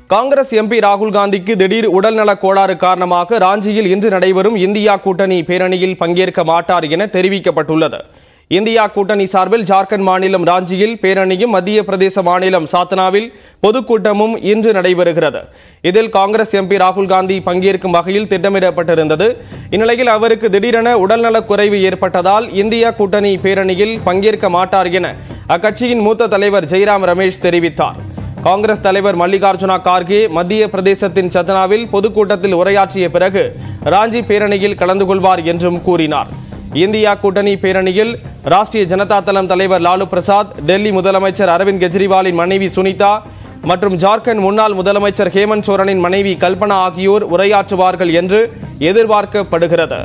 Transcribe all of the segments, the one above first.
Congress MP ராகுல் காந்திக்கு திடீர் உடல்நலக் கோளாறு காரணமாக ராஞ்சியில் இன்று நடைபெறும் இந்தியா கூட்டணி பேரணியில் பங்கேற்க மாட்டார் என தெரிவிக்கப்பட்டுள்ளது இந்தியா கூட்டணி சார்பில் ஜார்க்கண்ட் மாநிலம் ராஞ்சியில் பேரணியும் மத்திய பிரதேச மாநிலம் சாத்தனாவில் பொதுக்கூட்டமும் இன்று நடைபெறுகிறது இதில் காங்கிரஸ் எம்பி ராகுல் காந்தி பங்கேற்கும் வகையில் திட்டமிடப்பட்டிருந்தது இந்நிலையில் அவருக்கு திடீரென உடல்நலக் குறைவு ஏற்பட்டதால் இந்தியா கூட்டணி பேரணியில் பங்கேற்க மாட்டார் என அக்கட்சியின் மூத்த தலைவர் ஜெய்ராம் ரமேஷ் தெரிவித்தார் காங்கிரஸ் தலைவர் மல்லிகார்ஜுனா கார்கே மத்திய பிரதேசத்தின் சத்னாவில் பொதுக்கூட்டத்தில் உரையாற்றிய பிறகு ராஞ்சி பேரணியில் கலந்து கொள்வார் என்றும் கூறினார் இந்தியா கூட்டணி பேரணியில் ராஷ்டிரிய ஜனதா தளம் தலைவர் லாலு பிரசாத் டெல்லி முதலமைச்சர் அரவிந்த் கெஜ்ரிவாலின் மனைவி சுனிதா மற்றும் ஜார்க்கண்ட் முன்னாள் முதலமைச்சர் ஹேமந்த் சோரனின் மனைவி கல்பனா ஆகியோர் உரையாற்றுவார்கள் என்று எதிர்பார்க்கப்படுகிறது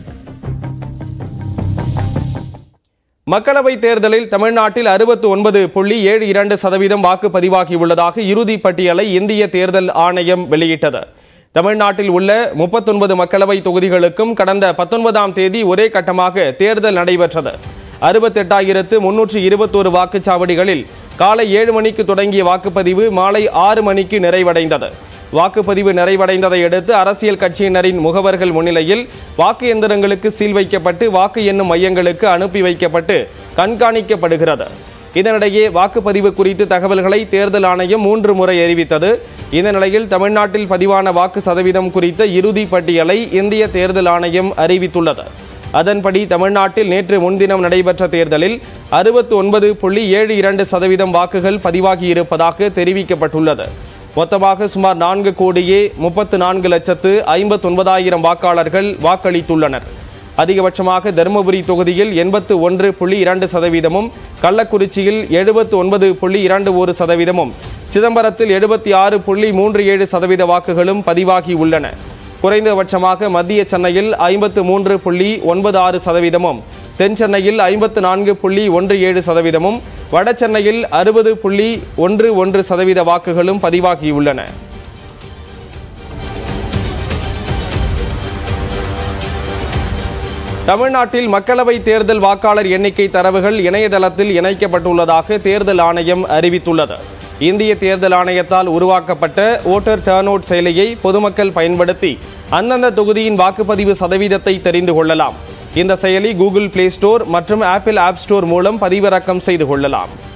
மக்களவை தேர்தலில் தமிழ்நாட்டில் அறுபத்து ஒன்பது புள்ளி ஏழு இரண்டு சதவீதம் வாக்கு பதிவாகியுள்ளதாக இறுதி பட்டியலை இந்திய தேர்தல் ஆணையம் வெளியிட்டது தமிழ்நாட்டில் உள்ள முப்பத்தொன்பது மக்களவை தொகுதிகளுக்கும் கடந்த பத்தொன்பதாம் தேதி ஒரே கட்டமாக தேர்தல் நடைபெற்றது அறுபத்தெட்டாயிரத்து முன்னூற்று இருபத்தோரு வாக்குச்சாவடிகளில் காலை ஏழு மணிக்கு தொடங்கிய வாக்குப்பதிவு மாலை ஆறு மணிக்கு நிறைவடைந்தது வாக்குப்பதிவு நிறைவடைந்ததை அடுத்து அரசியல் கட்சியினரின் முகவர்கள் முன்னிலையில் வாக்கு எந்திரங்களுக்கு சீல் வைக்கப்பட்டு வாக்கு எண்ணும் மையங்களுக்கு அனுப்பி வைக்கப்பட்டு கண்காணிக்கப்படுகிறது இதனிடையே வாக்குப்பதிவு குறித்து தகவல்களை தேர்தல் ஆணையம் மூன்று முறை அறிவித்தது இந்த நிலையில் தமிழ்நாட்டில் பதிவான வாக்கு சதவீதம் குறித்த இறுதி பட்டியலை இந்திய தேர்தல் ஆணையம் அறிவித்துள்ளது அதன்படி தமிழ்நாட்டில் நேற்று முன்தினம் நடைபெற்ற தேர்தலில் அறுபத்தி ஒன்பது புள்ளி ஏழு இரண்டு சதவீதம் வாக்குகள் பதிவாகியிருப்பதாக தெரிவிக்கப்பட்டுள்ளது மொத்தமாக சுமார் நான்கு கோடியே முப்பத்து நான்கு லட்சத்து ஐம்பத்தி ஒன்பதாயிரம் வாக்காளர்கள் வாக்களித்துள்ளனர் அதிகபட்சமாக தருமபுரி தொகுதியில் எண்பத்து ஒன்று புள்ளி இரண்டு சதவீதமும் கள்ளக்குறிச்சியில் எழுபத்து ஒன்பது புள்ளி இரண்டு ஒரு சதவீதமும் சிதம்பரத்தில் எழுபத்தி ஆறு புள்ளி மூன்று ஏழு சதவீத வாக்குகளும் பதிவாகி உள்ளன குறைந்தபட்சமாக மத்திய சென்னையில் ஐம்பத்து மூன்று புள்ளி ஒன்பது ஆறு சதவீதமும் தென் சென்னையில் ஐம்பத்து நான்கு புள்ளி ஒன்று ஏழு சதவீதமும் வட சென்னையில் அறுபது புள்ளி ஒன்று ஒன்று சதவீத வாக்குகளும் பதிவாகியுள்ளன தமிழ்நாட்டில் மக்களவை தேர்தல் வாக்காளர் எண்ணிக்கை தரவுகள் இணையதளத்தில் இணைக்கப்பட்டுள்ளதாக தேர்தல் ஆணையம் அறிவித்துள்ளது இந்திய தேர்தல் ஆணையத்தால் உருவாக்கப்பட்ட ஓட்டர் டர்ன் அவுட் செயலியை பொதுமக்கள் பயன்படுத்தி அந்தந்த தொகுதியின் வாக்குப்பதிவு சதவீதத்தை தெரிந்து கொள்ளலாம் இந்த செயலி கூகுள் பிளே ஸ்டோர் மற்றும் ஆப்பிள் ஆப் ஸ்டோர் மூலம் பதிவிறக்கம் செய்து கொள்ளலாம்